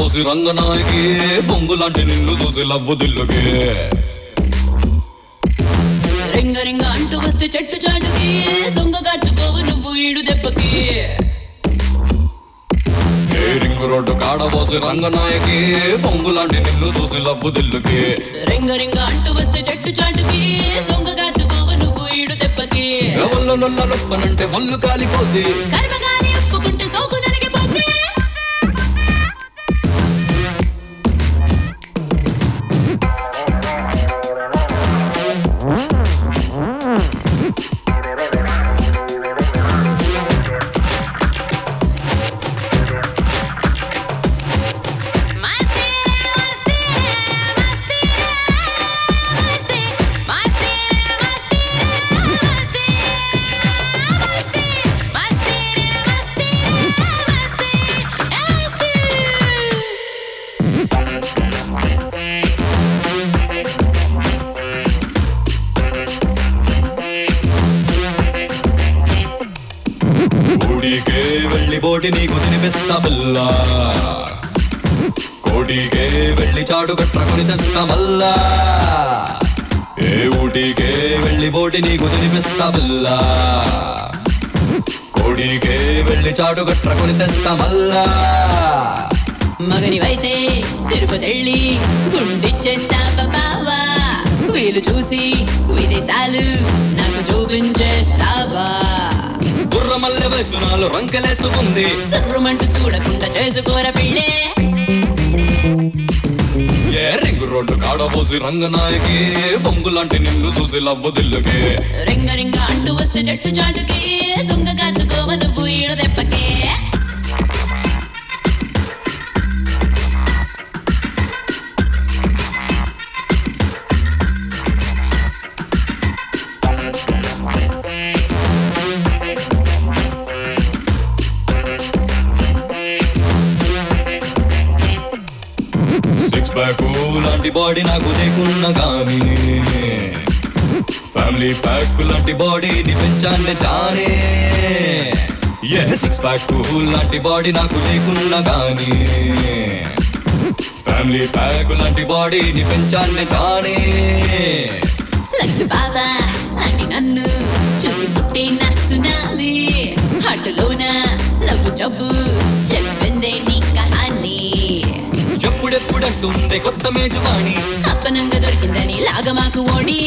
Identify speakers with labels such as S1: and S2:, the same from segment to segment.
S1: కాడబోసి రంగనాయకి పొంగులాంటి నిన్ను చూసి లవ్వు దిల్లుకి
S2: రింగ రింగ అంటూ వస్తే చెట్టు చాటుకి సొంగ కాచుకోవు నువ్వు ఈడు దెబ్బకి
S1: ఏ రింగు రోడ్డు కాడబోసి రంగనాయకి పొంగులాంటి నిన్ను చూసి లవ్వు దిల్లుకి
S2: రింగ రింగ అంటూ వస్తే చెట్టు చాటుకి సొంగ కాచుకోవు నువ్వు ఈడు దెబ్బకి
S1: ఎవల్ల నొల్ల నొప్పనంటే ఒళ్ళు కాలిపోద్ది
S2: కర్మగాలి ఒప్పుకుంటే సోకు నలిగిపోతే మస్తీ మస్తీ మస్తీ మస్తీ మస్తీ మస్తీ మస్తీ మస్తీ మస్తీ మస్తీ మస్తీ
S1: ఊడికే వెళ్ళి బోటి నీకు తినిపిస్తా పిల్ల కోడికే వెళ్ళి చాడు కట్టుకొని తెస్తా మల్లా ఏ ఊటికే వెళ్ళి బోటి నీకు తినిపిస్తా పిల్ల కోడికే వెళ్ళి చాడు కట్టుకొని తెస్తా మల్లా
S2: మగనివైతే తిరుపతెళ్ళి గుండిచ్చేస్తావా బావా వీలు చూసి విదేశాలు నాకు చూపించేస్తావా
S1: బుర్ర మల్లె వయసు నాలో రంకెలేసుకుంది
S2: సర్రమంటూ చూడకుండా చేసుకోర పిల్లే
S1: ఏ రింగు రోడ్డు కాడబోసి రంగనాయకి పొంగులాంటి నిన్ను చూసి లవ్వు దిల్లుకి
S2: రింగ రింగ అంటూ వస్తే చెట్టు చాటుకి సొంగ కాచుకోవ నువ్వు ఈడ దెబ్బకే
S1: సిక్స్ ప్యాక్ లాంటి బాడీ నాకు లేకున్నా కానీ ఫ్యామిలీ ప్యాక్ లాంటి బాడీని పెంచానే చానే ఏ సిక్స్ ప్యాక్ లాంటి బాడీ నాకు లేకున్నా కానీ ఫ్యామిలీ ప్యాక్ లాంటి బాడీని పెంచానే చానే
S2: లక్ష బాబా లాంటి నన్ను చూసి పుట్టే నా సునామీ హట్టులోన లవ్వు జబ్బు చెప్పిందే నీ కహాని
S1: ఎప్పుడెప్పుడంటుంది కొత్త మేజువాణి
S2: అప్పనంగా దొరికిందని లాగా మాకు ఓడి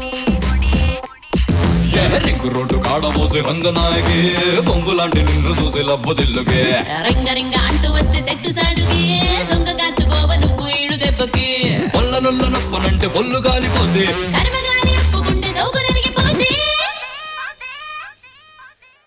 S1: ఏ రింగు రోడ్డు కాడబోసి రంగనాయకి పొంగులాంటి నిన్ను చూసి లవ్వు దిల్లుకే
S2: రింగ రింగ అంటూ వస్తే సెట్టు సాడుకి సొంగ కాచుకోవ నువ్వు ఈడు దెబ్బకి
S1: ఒల్ల నొల్ల నొప్పనంటే ఒళ్ళు కాలిపోద్ది
S2: కర్మ